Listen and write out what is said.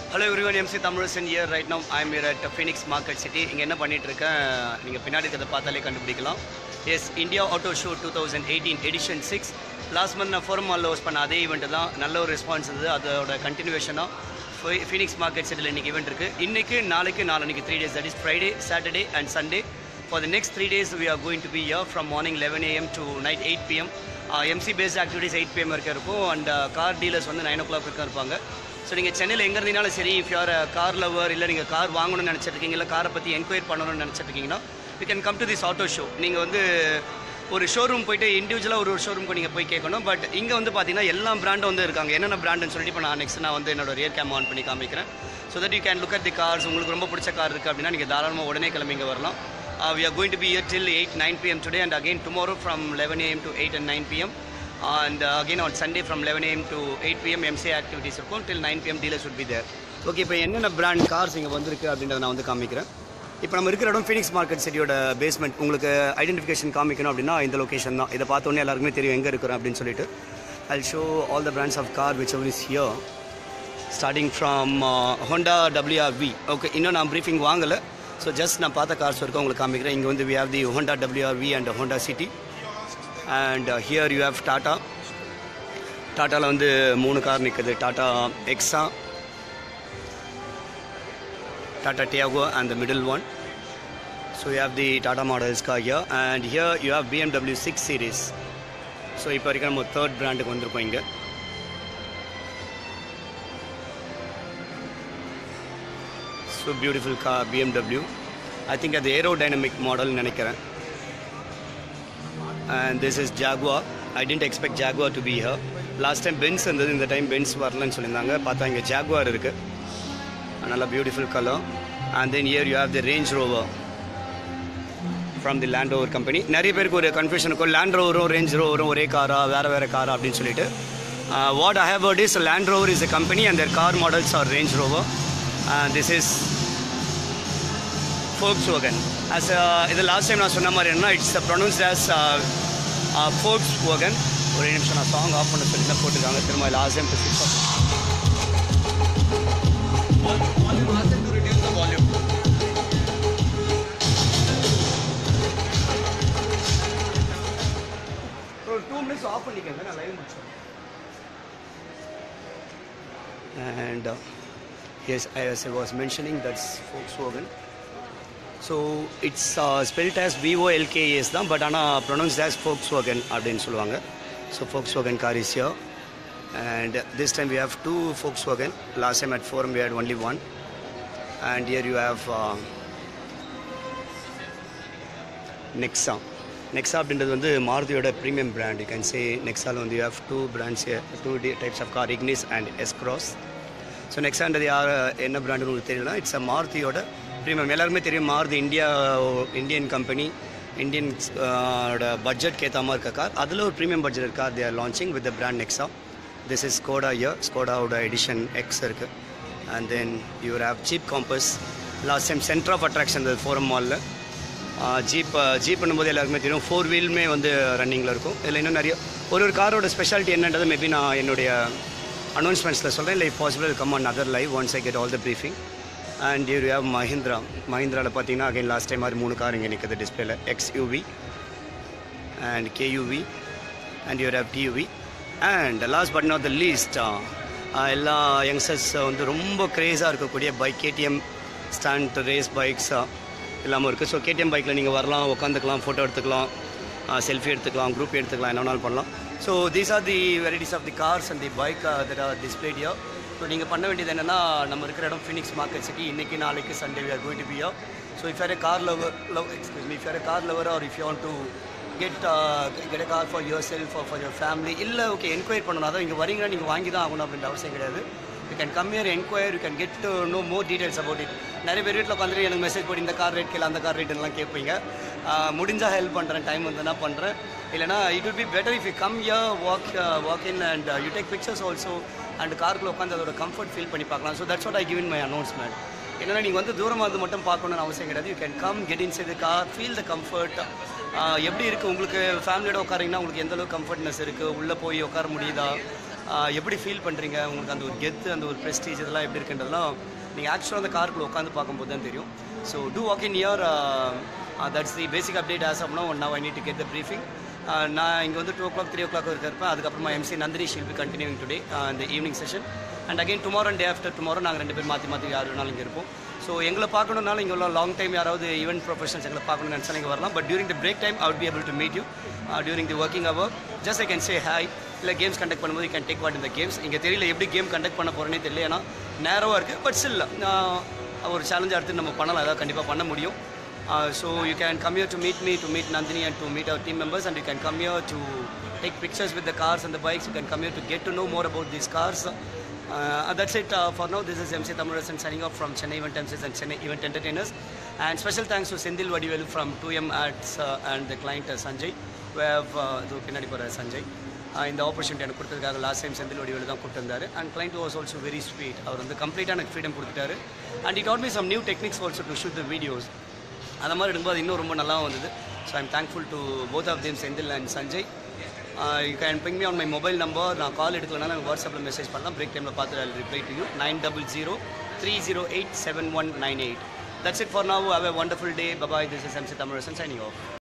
Hello everyone MC Tamizhasan here right now I'm here at Phoenix market city இங்கே என்ன பண்ணிட்டு இருக்கேன் நீங்கள் பின்னாடி இருக்கிறத பார்த்தாலே கண்டுபிடிக்கலாம் yes India auto show two thousand eighteen edition six last month நான் ஃபோரம் மாலில் ஹோஸ்ட் பண்ண அதே ஈவெண்ட் தான் நல்ல ஒரு ரெஸ்பான்ஸ் இருந்தது அதோட கண்டினியூஷனாக ஃபினிக்ஸ் மார்க்கெட் சிட்டியில் இன்றைக்கி ஈவெண்ட் இருக்குது இன்றைக்கி நாளைக்கு நாளைக்கு three days that is Friday Saturday and Sunday for the next three days we are going to be here from morning eleven AM to night eight PM MC based activities eight PM வரைக்கும் இருக்கும் and car dealers வந்து nine o'clock வரைக்கும் இருப்பாங்க so நீங்கள் சென்னையில் எங்கே இருந்தீங்கனாலும் சரி if you're car lower இல்லை நீங்கள் கார் வாங்கணும்னு நினச்சிருக்கீங்க இல்லை காரை பற்றி என்கொயர் பண்ணணும்னு நினச்சிருக்கீங்கன்னா you can come to this auto show நீங்கள் வந்து ஒரு ஷோரூம் போயிட்டு இண்டிவிஜுவலாக ஒரு ஒரு ஷோரூம்க்கு நீங்கள் போய் கேட்கணும் பட் இங்கே வந்து பார்த்தீங்கன்னா எல்லா பிராண்டும் வந்து இருக்காங்க என்னென்ன பிராண்டுன்னு சொல்லிட்டு இப்போ நான் நெக்ஸ்ட் நான் வந்து என்னோட ரியர் கேம் ஆன் பண்ணி காமிக்கிறேன் so that you can look at the cars உங்களுக்கு ரொம்ப பிடிச்ச கார் இருக்குது அப்படின்னா நீங்கள் தாராளமாக உடனே கிளம்பி இங்கே வரலாம் we are going to be here till eight nine PM today and again tomorrow from eleven AM to eight and nine PM and uh, again on Sunday from 11 a.m. to 8 p.m. MCA activities இருக்கும் till 9 p.m. dealers would be there. Okay இப்போ என்னென்ன brand cars இங்கே வந்திருக்கு அப்படின்றத நான் வந்து காமிக்கிறேன் இப்போ நம்ம இருக்கிற இடம் ஃபினிக்ஸ் மார்க்கெட் சிட்டியோட பேஸ்மெண்ட் உங்களுக்கு ஐடென்டிஃபிகேஷன் காமிக்கணும் அப்படின்னா இந்த லொகேஷன் தான் இதை பார்த்தோன்னே எல்லாருக்குமே தெரியும் எங்கே இருக்கிறோம் அப்படின்னு சொல்லிட்டு I show all the brands of car which is here starting from Honda WRV okay இன்னும் நான் ப்ரீஃபிங் வாங்கலை ஸோ ஜஸ்ட் நான் பார்த்த கார்ஸ் வரைக்கும் உங்களுக்கு காமிக்கிறேன் இங்கே வந்து we have the Honda WRV and Honda City and here you have Tata டாட்டாவில் வந்து மூணு கார் நிற்குது Tata Hexa Tata Tiago and the middle one so you have the Tata models car here and here you have BMW six series so இப்போ வரைக்கும் நம்ம third பிராண்டுக்கு வந்திருக்கோம் இங்கே so beautiful car BMW I think அது aerodynamic மாடல்னு நினைக்கிறேன் and this is Jaguar. I didn't expect Jaguar to be here. Last time Benz இருந்தது இந்த டைம் பென்ஸ் வரலன்னு சொல்லியிருந்தாங்க பார்த்தா இங்கே ஜாகுவார் இருக்குது நல்ல beautiful colour and then here you have the Range Rover from the Land Rover company நிறைய பேருக்கு ஒரு கன்ஃபியூஷன் இருக்கும் லேண்ட் ரோவரும் ரேஞ்ச் ரோவரும் ஒரே காரா வேறு வேறு காரா அப்படின்னு சொல்லிட்டு what I have heard is Land Rover is a company and their car models are Range Rover this is Volkswagen as இது லாஸ்ட் டைம் நான் சொன்ன மாதிரி என்ன it's pronounced as Volkswagen ஒரு நிமிஷம் நான் சாங் ஆஃப் பண்ண சொல்லி தான் போட்டிருக்காங்க திரும்ப லாஸ்ட் டைம் ஒரு டூ மினிட்ஸ் ஆஃப் பண்ணிக்கங்க நான் லைவ் முடிச்சேன் and uh, yes as i was mentioning that's volkswagen so it's uh, spelled as VOLKAS தான் பட் ஆனால் pronounced as Volkswagen அப்படின்னு சொல்லுவாங்க so Volkswagen car is here and this time we have two Volkswagen last time at forum we had only one and here you have uh, Nexa Nexa அப்படின்றது வந்து மாருதியோட premium brand you can say நெக்ஸாவில் வந்து you have two brands two types of car Ignis and S Cross so நெக்ஸான்றது யார் என்ன பிராண்டுன்னு உங்களுக்கு தெரியல இட்ஸ் அ மாருதியோட ப்ரீமியம் எல்லாருமே தெரியும் Maruti India Indian company Indian budget ஏற்ற மாதிரி இருக்க கார் அதில் ஒரு ப்ரீமியம் பட்ஜெட் இருக்கா they are launching with the brand Nexa this is Skoda here ஸ்கோடாவோட எடிஷன் எக்ஸ் இருக்குது and then you have Jeep Compass last time centre of attraction இந்த Forum மாலில் ஜீப் ஜீப் பண்ணும்போது எல்லாருக்குமே தெரியும் ஃபோர் வீலுமே வந்து ரன்னிங்கில் இருக்கும் இதில் இன்னும் நிறைய ஒரு ஒரு காரோட ஸ்பெஷாலிட்டி என்னன்றது மேபி நான் என்னுடைய அனௌன்ஸ்மெண்ட்ஸில் சொல்கிறேன் இல்லை possible come on other live once I get all the briefing and you have Mahindra மஹிந்திராவில் பார்த்தீங்கன்னா அகைன் லாஸ்ட் டைம் மாதிரி மூணு கார் இங்கே நிற்குது டிஸ்பிளேல XUV and KUV and you have TUV and last but not the least எல்லா youngsters வந்து ரொம்ப க்ரேஸாக இருக்கக்கூடிய bike KTM stand race bikes இல்லாமல் இருக்குது ஸோ கேடிஎம் பைக்கில் நீங்கள் வரலாம் உட்காந்துக்கலாம் ஃபோட்டோ எடுத்துக்கலாம் செல்ஃபி எடுத்துக்கலாம் குரூப் எடுத்துக்கலாம் என்ன வேணாலும் பண்ணலாம் so these are the varieties of the cars and the bike that are displayed yo so நீங்கள் பண்ண வேண்டியது என்னென்னா நம்ம இருக்கிற இடம் ஃபினிக்ஸ் மார்க்கெட் சிட்டி இன்றைக்கி நாளைக்கு Sunday we are going to be yo so if you're car lover love excuse me if you're car lover or if you want to get get car for yourself or for your family இல்லை okay enquiry பண்ணணும் அதான் இங்கே வரீங்கன்னா நீங்கள் வாங்கி தான் ஆகணும் அப்படின்ற அவசியம் கிடையாது you can come here enquire you can get to know more details about it நிறைய பேர் வீட்டில் உட்காந்துட்டு எனக்கு மெசேஜ் போட்டு இந்த கார் ரேட் கேளு அந்த கார் ரேட்லாம் கேட்பீங்க முடிஞ்சால் ஹெல்ப் பண்ணுறேன் டைம் வந்ததுன்னா பண்ணுறேன் இல்லைனா it will be better if you come here walk walk in and you take pictures also and காருக்குள்ள உட்காந்து அதோட கம்ஃபர்ட் ஃபீல் பண்ணி பார்க்கலாம் so that's what I give in my announcement என்னன்னா நீங்கள் வந்து தூரமாக இருந்து மட்டும் பார்க்கணும்னு அவசியம் கிடையாது you can come get inside car feel the comfort எப்படி இருக்குது உங்களுக்கு ஃபேமிலியோட உட்காரிங்கன்னா உங்களுக்கு எந்த அளவுக்கு கம்ஃபர்ட்னஸ் இருக்குது உள்ளே போய் உட்கார முடியுதா ஆஹ் எப்படி ஃபீல் பண்ணுறீங்க உங்களுக்கு அந்த ஒரு கெத்து அந்த ஒரு ப்ரெஸ்டீஜ் இதெல்லாம் எப்படி இருக்குன்றதெல்லாம் நீங்கள் ஆக்சுவலாக அந்த காருக்குள்ள உட்காந்து பார்க்கும்போது தான் தெரியும் so to walk in here that's the basic update as அப்படின்னா one now I need to get the briefing நான் இங்கே வந்து two o'clock three o'clock இருப்பேன் அதுக்கப்புறமா MC Nandini she'll be continuing today இந்த evening session and again tomorrow and day after tomorrow நாங்கள் ரெண்டு பேர் மாற்றி மாற்றி யார் வேணாலும் இங்கே இருப்போம் ஸோ எங்களை பார்க்கணுன்னாலும் இங்கே உள்ள லாங் டைம் யாராவது ஈவென்ட் ப்ரொஃபஷனல்ஸ் எங்களை பார்க்கணும்னு நினச்சாலும் இங்கே வரலாம் but during the break time out be able to meet you during the working hour just I can say hi இல்லை கேம்ஸ் கண்டக்ட் பண்ணும்போது கேன் டேக் பார்ட் இந்த கேம்ஸ் இங்கே தெரியல எப்படி கேம் கண்டக்ட் பண்ண போகிறேனே தெரியல ஏன்னா நேரவாக இருக்குது பட் ஸ்டில் ஒரு சேலஞ்சாக எடுத்து நம்ம பண்ணலாம் அதாவது கண்டிப்பாக பண்ண முடியும் so you can come here to meet me to meet Nandini and to meet our team members and you can come here to take pictures with the cars and the bikes you can come here to get to know more about these cars uh, that's it uh, for now this is MC Thamurasan signing off from Chennai Event MCs and Chennai Event Entertainers and special thanks to Sendil Vadivelu from 2M Ads uh, and the client uh, Sanjay who have uh, இது பின்னாடி போகிற Sanjay uh, இந்த opportunity எனக்கு கொடுத்ததுக்காக last time Senthil Vadivelu தான் கொடுத்துருந்தாரு and client was also very sweet அவர் வந்து கம்ப்ளீட்டாக எனக்கு ஃப்ரீடம் கொடுத்துட்டாரு and it add me some new techniques also to shoot the videos அந்த மாதிரி எடுக்கும்போது இன்னும் ரொம்ப நல்லா வந்தது so I'm thankful to both of them Senthil and Sanjay you can ping me on my mobile number நான் கால் எடுக்கலனாலும் எனக்கு வாட்ஸ்அப்பில் மெசேஜ் பண்ணலாம் பிரேக் டைமில் பார்த்து reply to you nine double zero three zero eight seven one nine eight that's it for now have a wonderful day bye bye this is MC Tamizhasan signing of